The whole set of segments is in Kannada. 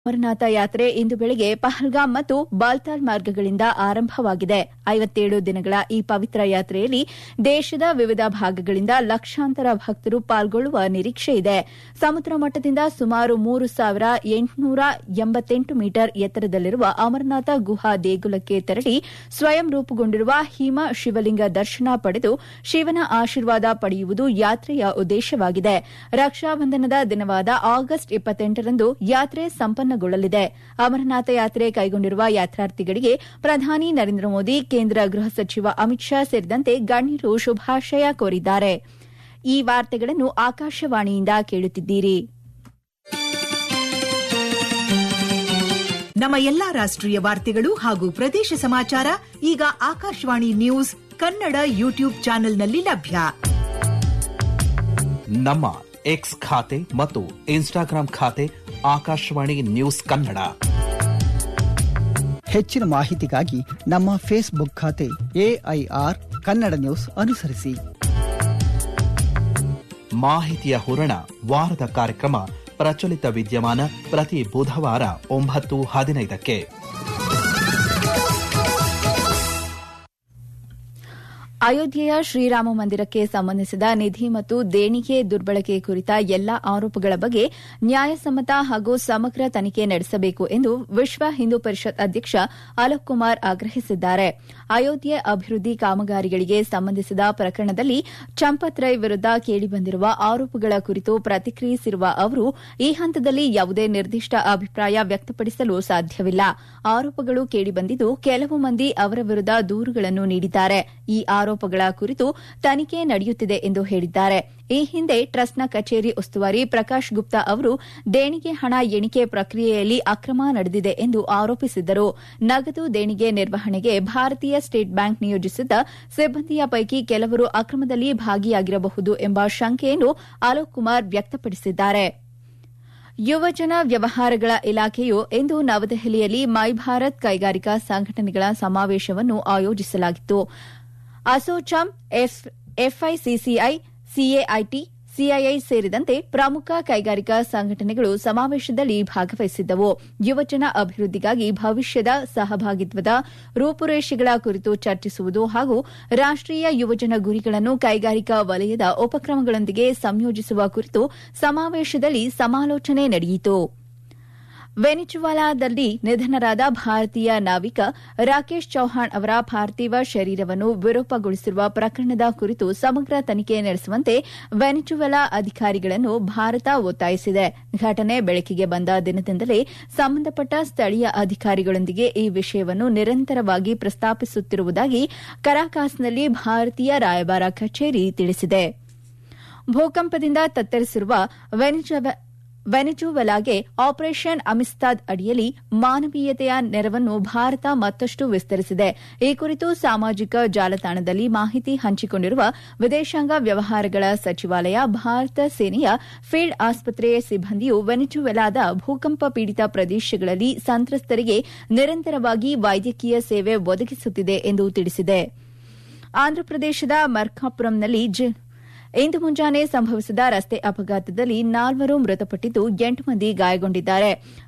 ಅಮರನಾಥ ಯಾತ್ರೆ ಇಂದು ಬೆಳಗ್ಗೆ ಪಹಲ್ಗಾಮ್ ಮತ್ತು ಬಾಲ್ತಾಲ್ ಮಾರ್ಗಗಳಿಂದ ಆರಂಭವಾಗಿದೆ ಐವತ್ತೇಳು ದಿನಗಳ ಈ ಪವಿತ್ರ ಯಾತ್ರೆಯಲ್ಲಿ ದೇಶದ ವಿವಿಧ ಭಾಗಗಳಿಂದ ಲಕ್ಷಾಂತರ ಭಕ್ತರು ಪಾಲ್ಗೊಳ್ಳುವ ನಿರೀಕ್ಷೆ ಇದೆ ಸಮುದ್ರ ಮಟ್ಟದಿಂದ ಸುಮಾರು ಮೂರು ಸಾವಿರ ಎಂಟುನೂರ ಎಂಬತ್ತೆಂಟು ಮೀಟರ್ ಎತ್ತರದಲ್ಲಿರುವ ಅಮರನಾಥ ಗುಹಾ ದೇಗುಲಕ್ಕೆ ತೆರಳಿ ಸ್ವಯಂ ರೂಪುಗೊಂಡಿರುವ ಹಿಮ ಶಿವಲಿಂಗ ದರ್ಶನ ಪಡೆದು ಶಿವನ ಆಶೀರ್ವಾದ ಪಡೆಯುವುದು ಯಾತ್ರೆಯ ಉದ್ದೇಶವಾಗಿದೆ ರಕ್ಷಾಬಂಧನದ ದಿನವಾದ ಆಗಸ್ಟ್ ಇಪ್ಪತ್ತೆಂಟರಂದು ಯಾತ್ರೆ ಸಂಪನ್ನಗೊಳ್ಳಲಿದೆ ಅಮರನಾಥ ಯಾತ್ರೆ ಕೈಗೊಂಡಿರುವ ಯಾತ್ರಾರ್ಥಿಗಳಿಗೆ ಪ್ರಧಾನಿ ನರೇಂದ್ರ ಮೋದಿ ಕೇಂದ್ರ ಗೃಹ ಸಚಿವ ಅಮಿತ್ ಶಾ ಸೇರಿದಂತೆ ಗಣ್ಯರು ಶುಭಾಶಯ ಕೋರಿದ್ದಾರೆ ಈ ವಾರ್ತೆಗಳನ್ನು ಆಕಾಶವಾಣಿಯಿಂದ ಕೇಳುತ್ತಿದ್ದೀರಿ ನಮ್ಮ ಎಲ್ಲಾ ರಾಷ್ಟ್ರೀಯ ವಾರ್ತೆಗಳು ಹಾಗೂ ಪ್ರದೇಶ ಸಮಾಚಾರ ಈಗ ಆಕಾಶವಾಣಿ ನ್ಯೂಸ್ ಕನ್ನಡ ಯೂಟ್ಯೂಬ್ ಚಾನೆಲ್ನಲ್ಲಿ ಲಭ್ಯ ನಮ್ಮ ಎಕ್ಸ್ ಖಾತೆ ಮತ್ತು ಇನ್ಸ್ಟಾಗ್ರಾಂ ಖಾತೆ ಆಕಾಶವಾಣಿ ನ್ಯೂಸ್ ಕನ್ನಡ ಹೆಚ್ಚಿನ ಮಾಹಿತಿಗಾಗಿ ನಮ್ಮ ಫೇಸ್ಬುಕ್ ಖಾತೆ ಎಐಆರ್ ಕನ್ನಡ ನ್ಯೂಸ್ ಅನುಸರಿಸಿ ಮಾಹಿತಿಯ ಹೂರಣ ವಾರದ ಕಾರ್ಯಕ್ರಮ ಪ್ರಚಲಿತ ವಿದ್ಯಮಾನ ಪ್ರತಿ ಬುಧವಾರ ಒಂಬತ್ತು ಹದಿನೈದಕ್ಕೆ ಅಯೋಧ್ಯೆಯ ಶ್ರೀರಾಮ ಮಂದಿರಕ್ಕೆ ಸಂಬಂಧಿಸಿದ ನಿಧಿ ಮತ್ತು ದೇಣಿಗೆ ದುರ್ಬಳಕೆ ಕುರಿತ ಎಲ್ಲಾ ಆರೋಪಗಳ ಬಗ್ಗೆ ನ್ಯಾಯಸಮ್ಮತ ಹಾಗೂ ಸಮಗ್ರ ತನಿಖೆ ನಡೆಸಬೇಕು ಎಂದು ವಿಶ್ವ ಹಿಂದೂ ಪರಿಷತ್ ಅಧ್ಯಕ್ಷ ಅಲೋಕ್ ಕುಮಾರ್ ಆಗ್ರಹಿಸಿದ್ದಾರೆ ಅಯೋಧ್ಯೆ ಅಭಿವೃದ್ಧಿ ಕಾಮಗಾರಿಗಳಿಗೆ ಸಂಬಂಧಿಸಿದ ಪ್ರಕರಣದಲ್ಲಿ ಚಂಪತ್ ರೈ ವಿರುದ್ದ ಕೇಳಿಬಂದಿರುವ ಆರೋಪಗಳ ಕುರಿತು ಪ್ರತಿಕ್ರಿಯಿಸಿರುವ ಅವರು ಈ ಹಂತದಲ್ಲಿ ಯಾವುದೇ ನಿರ್ದಿಷ್ಟ ಅಭಿಪ್ರಾಯ ವ್ಯಕ್ತಪಡಿಸಲು ಸಾಧ್ಯವಿಲ್ಲ ಆರೋಪಗಳು ಕೇಳಿಬಂದಿದ್ದು ಕೆಲವು ಮಂದಿ ಅವರ ವಿರುದ್ದ ದೂರುಗಳನ್ನು ನೀಡಿದ್ದಾರೆ ಈ ಆರೋಪಗಳ ಕುರಿತು ತನಿಖೆ ನಡೆಯುತ್ತಿದೆ ಎಂದು ಹೇಳಿದ್ದಾರೆ ಈ ಹಿಂದೆ ಟ್ರಸ್ಟ್ನ ಕಚೇರಿ ಉಸ್ತುವಾರಿ ಪ್ರಕಾಶ್ ಗುಪ್ತಾ ಅವರು ದೇಣಿಗೆ ಹಣ ಎಣಿಕೆ ಪ್ರಕ್ರಿಯೆಯಲ್ಲಿ ಅಕ್ರಮ ನಡೆದಿದೆ ಎಂದು ಆರೋಪಿಸಿದ್ದರು ನಗದು ದೇಣಿಗೆ ನಿರ್ವಹಣೆಗೆ ಭಾರತೀಯ ಸ್ಟೇಟ್ ಬ್ಯಾಂಕ್ ನಿಯೋಜಿಸಿದ್ದ ಸಿಬ್ಬಂದಿಯ ಪೈಕಿ ಕೆಲವರು ಅಕ್ರಮದಲ್ಲಿ ಭಾಗಿಯಾಗಿರಬಹುದು ಎಂಬ ಶಂಕೆಯನ್ನು ಅಲೋಕ್ ಕುಮಾರ್ ವ್ಯಕ್ತಪಡಿಸಿದ್ದಾರೆ ಯುವಜನ ವ್ಯವಹಾರಗಳ ಇಲಾಖೆಯು ಇಂದು ನವದೆಹಲಿಯಲ್ಲಿ ಮೈ ಭಾರತ್ ಕೈಗಾರಿಕಾ ಸಂಘಟನೆಗಳ ಸಮಾವೇಶವನ್ನು ಆಯೋಜಿಸಲಾಗಿತ್ತು ಅಸೋಚಾಮ್ ಎಫ್ಐಸಿಸಿಐ ಸಿಎಐಟಿ ಸಿಐಐ ಸೇರಿದಂತೆ ಪ್ರಮುಖ ಕೈಗಾರಿಕಾ ಸಂಘಟನೆಗಳು ಸಮಾವೇಶದಲ್ಲಿ ಭಾಗವಹಿಸಿದ್ದವು ಯುವಜನ ಅಭಿವೃದ್ಧಿಗಾಗಿ ಭವಿಷ್ಯದ ಸಹಭಾಗಿತ್ವದ ರೂಪುರೇಷೆಗಳ ಕುರಿತು ಚರ್ಚಿಸುವುದು ಹಾಗೂ ರಾಷ್ಟೀಯ ಯುವಜನ ಗುರಿಗಳನ್ನು ಕೈಗಾರಿಕಾ ವಲಯದ ಉಪಕ್ರಮಗಳೊಂದಿಗೆ ಸಂಯೋಜಿಸುವ ಕುರಿತು ಸಮಾವೇಶದಲ್ಲಿ ಸಮಾಲೋಚನೆ ನಡೆಯಿತು ವೆನಿಜುವಾಲಾದಲ್ಲಿ ನಿಧನರಾದ ಭಾರತೀಯ ನಾವಿಕ ರಾಕೇಶ್ ಚೌಹಾಣ್ ಅವರ ಪಾರ್ಥಿವ ಶರೀರವನ್ನು ವಿರೂಪಗೊಳಿಸಿರುವ ಪ್ರಕರಣದ ಕುರಿತು ಸಮಗ್ರ ತನಿಖೆ ನಡೆಸುವಂತೆ ವೆನಿಜುವೆಲಾ ಅಧಿಕಾರಿಗಳನ್ನು ಭಾರತ ಒತ್ತಾಯಿಸಿದೆ ಘಟನೆ ಬೆಳಕಿಗೆ ಬಂದ ದಿನದಿಂದಲೇ ಸಂಬಂಧಪಟ್ಟ ಸ್ಥಳೀಯ ಅಧಿಕಾರಿಗಳೊಂದಿಗೆ ಈ ವಿಷಯವನ್ನು ನಿರಂತರವಾಗಿ ಪ್ರಸ್ತಾಪಿಸುತ್ತಿರುವುದಾಗಿ ಕರಾಕಾಸ್ನಲ್ಲಿ ಭಾರತೀಯ ರಾಯಭಾರ ಕಚೇರಿ ತಿಳಿಸಿದೆ ಭೂಕಂಪದಿಂದ ತತ್ತರಿಸಿರುವ ವೆನಿಜುವೆಲಾಗೆ ಆಪರೇಷನ್ ಅಮಿಸ್ತಾದ್ ಅಡಿಯಲ್ಲಿ ಮಾನವೀಯತೆಯ ನೆರವನ್ನು ಭಾರತ ಮತ್ತಷ್ಟು ವಿಸ್ತರಿಸಿದೆ ಈ ಕುರಿತು ಸಾಮಾಜಿಕ ಜಾಲತಾಣದಲ್ಲಿ ಮಾಹಿತಿ ಹಂಚಿಕೊಂಡಿರುವ ವಿದೇಶಾಂಗ ವ್ಯವಹಾರಗಳ ಸಚಿವಾಲಯ ಭಾರತ ಸೇನೆಯ ಫೀಲ್ಡ್ ಆಸ್ಪತ್ರೆಯ ಸಿಬ್ಬಂದಿಯು ವೆನಿಜುವೆಲಾದ ಭೂಕಂಪ ಪೀಡಿತ ಪ್ರದೇಶಗಳಲ್ಲಿ ಸಂತ್ರಸ್ತರಿಗೆ ನಿರಂತರವಾಗಿ ವೈದ್ಯಕೀಯ ಸೇವೆ ಒದಗಿಸುತ್ತಿದೆ ಎಂದು ತಿಳಿಸಿದೆ ಆಂಧ್ರಪ್ರದೇಶದ ಮರ್ಕಾಪುರಂನಲ್ಲಿ ಇಂದು ಮುಂಜಾನೆ ಸಂಭವಿಸಿದ ರಸ್ತೆ ಅಪಘಾತದಲ್ಲಿ ನಾಲ್ವರು ಮೃತಪಟ್ಟಿದ್ದು ಎಂಟು ಮಂದಿ ಗಾಯಗೊಂಡಿದ್ದಾರೆ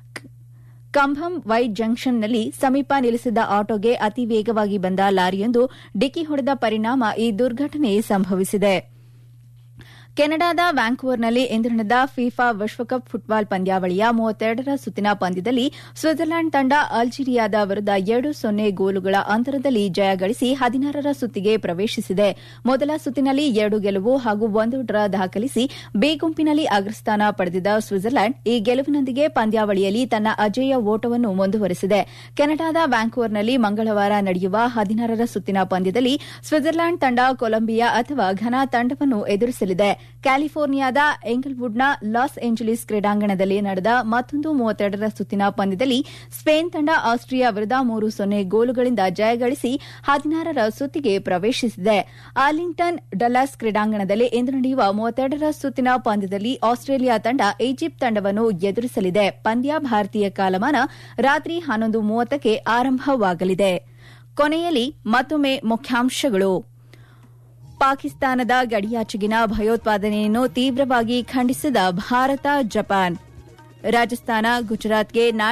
ಕಂಭಂ ವೈ ಜಂಕ್ಷನ್ನಲ್ಲಿ ಸಮೀಪ ನಿಲ್ಲಿಸಿದ್ದ ಆಟೋಗೆ ಅತಿ ವೇಗವಾಗಿ ಬಂದ ಲಾರಿಯೊಂದು ಡಿಕ್ಕಿ ಹೊಡೆದ ಪರಿಣಾಮ ಈ ದುರ್ಘಟನೆ ಸಂಭವಿಸಿದೆ ಕೆನಡಾದ ವ್ಯಾಂಕೂವರ್ನಲ್ಲಿ ಇಂದು ನಡೆದ ಫಿಫಾ ವಿಶ್ವಕಪ್ ಫುಟ್ಬಾಲ್ ಪಂದ್ಯಾವಳಿಯ ಮೂವತ್ತೆರಡರ ಸುತ್ತಿನ ಪಂದ್ಯದಲ್ಲಿ ಸ್ವಿಟ್ಜರ್ಲೆಂಡ್ ತಂಡ ಅಲ್ಜೀರಿಯಾದ ವಿರುದ್ದ ಎರಡು ಸೊನ್ನೆ ಗೋಲುಗಳ ಅಂತರದಲ್ಲಿ ಜಯ ಗಳಿಸಿ ಹದಿನಾರರ ಸುತ್ತಿಗೆ ಪ್ರವೇಶಿಸಿದೆ ಮೊದಲ ಸುತ್ತಿನಲ್ಲಿ ಎರಡು ಗೆಲುವು ಹಾಗೂ ಒಂದು ಡ್ರಾ ದಾಖಲಿಸಿ ಬಿ ಗುಂಪಿನಲ್ಲಿ ಅಗ್ರಸ್ಥಾನ ಪಡೆದಿದ್ದ ಸ್ವಿಟ್ಜರ್ಲೆಂಡ್ ಈ ಗೆಲುವಿನೊಂದಿಗೆ ಪಂದ್ಯಾವಳಿಯಲ್ಲಿ ತನ್ನ ಅಜೇಯ ಓಟವನ್ನು ಮುಂದುವರೆಸಿದೆ ಕೆನಡಾದ ವ್ಯಾಂಕೂವರ್ನಲ್ಲಿ ಮಂಗಳವಾರ ನಡೆಯುವ ಹದಿನಾರರ ಸುತ್ತಿನ ಪಂದ್ಯದಲ್ಲಿ ಸ್ವಿಟ್ಜರ್ಲೆಂಡ್ ತಂಡ ಕೊಲಂಬಿಯಾ ಅಥವಾ ಘನಾ ತಂಡವನ್ನು ಎದುರಿಸಲಿದೆ ಕ್ಯಾಲಿಫೋರ್ನಿಯಾದ ಎಂಗಲ್ವುಡ್ನ ಲಾಸ್ ಏಂಜಲೀಸ್ ಕ್ರೀಡಾಂಗಣದಲ್ಲಿ ನಡೆದ ಮತ್ತೊಂದು ಮೂವತ್ತೆರಡರ ಸುತ್ತಿನ ಪಂದ್ಯದಲ್ಲಿ ಸ್ಪೇನ್ ತಂಡ ಆಸ್ಟ್ರಿಯಾ ವಿರುದ್ದ ಮೂರು ಸೊನ್ನೆ ಗೋಲುಗಳಿಂದ ಜಯಗಳಿಸಿ ಹದಿನಾರರ ಸುತ್ತಿಗೆ ಪ್ರವೇಶಿಸಿದೆ ಆರ್ಲಿಂಗ್ಟನ್ ಡಲಾಸ್ ಕ್ರೀಡಾಂಗಣದಲ್ಲಿ ಇಂದು ನಡೆಯುವ ಮೂವತ್ತೆರಡರ ಸುತ್ತಿನ ಪಂದ್ಯದಲ್ಲಿ ಆಸ್ಟ್ರೇಲಿಯಾ ತಂಡ ಈಜಿಪ್ಟ್ ತಂಡವನ್ನು ಎದುರಿಸಲಿದೆ ಪಂದ್ಯ ಭಾರತೀಯ ಕಾಲಮಾನ ರಾತ್ರಿ ಹನ್ನೊಂದು ಮೂವತ್ತಕ್ಕೆ ಆರಂಭವಾಗಲಿದೆ ಕೊನೆಯಲ್ಲಿ ಮತ್ತೊಮ್ಮೆ ಮುಖ್ಯಾಂಶಗಳು ಪಾಕಿಸ್ತಾನದ ಗಡಿಯಾಚೆಗಿನ ಭಯೋತ್ಪಾದನೆಯನ್ನು ತೀವ್ರವಾಗಿ ಖಂಡಿಸಿದ ಭಾರತ ಜಪಾನ್ ರಾಜಸ್ಥಾನ ಗುಜರಾತ್ಗೆ